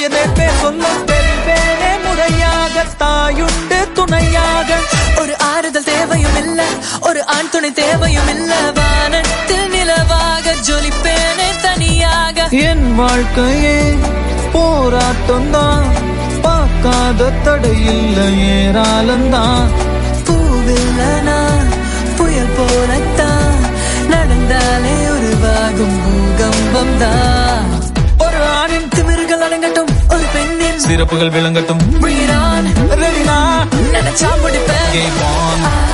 உயர் நேர்த்தே சொல்லும் பெறுவேனே முறையாக தாயுண்டு துணையாக ஒரு ஆறுதல் தேவையும் இல்ல ஒரு ஆண் துணை தேவையும் இல்ல வானத்தில் நிலவாக ஜொலிப்பேனே தனியாக என் வாழ்க்கையே போராட்டம் தான் பார்க்காத தடையில்ல ஏராளம்தான் பூவில்லனா புயல் போலத்தான் நடந்தாலே உருவாகும் பூகம்பம் தான் ஒரு ஆணின் திமிர்கள் அடங்கட்டும் ஒரு பெண்ணின் சிறப்புகள் விளங்கட்டும் Bring it on ரெடினா நினைச்சா முடிப்பேன் Game on. ஆ